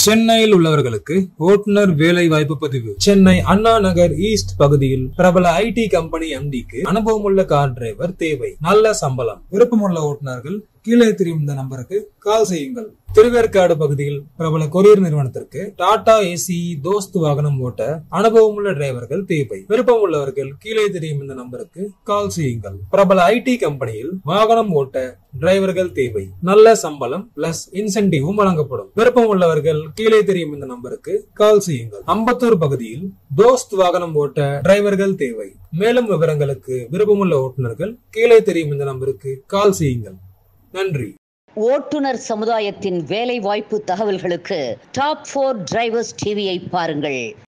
சென்னையில் உள்ளவர்களுக்கு ஓட்டுநர் வேலை வாய்ப்பு பதிவு சென்னை அண்ணா நகர் ஈஸ்ட் பகுதியில் பிரபல ஐடி கம்பெனி எம்டிக்கு அனுபவமுள்ள கார் டிரைவர் தேவை நல்ல சம்பளம் விருப்பமுள்ள ஓட்டுநர்கள் கீழே தெரியும் இந்த நம்பருக்கு கால் செய்யுங்கள் திருவேற்காடு பகுதியில் பிரபல கொரியர் நிறுவனத்திற்கு டாடா ஏசி தோஸ்த் வாகனம் ஓட்ட அனுபவமுள்ள டிரைவர்கள் தேவை விருப்பம் உள்ளவர்கள் கீழே தெரியும் இந்த நம்பருக்கு கால் செய்யுங்கள் பிரபல ஐடி கம்பெனியில் வாகனம் ஓட்ட டிரைவர்கள் தேவை நல்ல சம்பளம் பிளஸ் இன்சென்டிவும் வழங்கப்படும் விருப்பம் உள்ளவர்கள் கீழே தெரியும் இந்த நம்பருக்கு கால் செய்யுங்கள் அம்பத்தூர் பகுதியில் தோஸ்த் வாகனம் ஓட்ட டிரைவர்கள் தேவை மேலும் விவரங்களுக்கு விருப்பமுள்ள ஓட்டுநர்கள் கீழே தெரியும் இந்த நம்பருக்கு கால் செய்யுங்கள் நன்றி ஓட்டுநர் சமுதாயத்தின் வேலை வாய்ப்பு தகவல்களுக்கு டாப் ஃபோர் டிரைவர்ஸ் டிவியை பாருங்கள்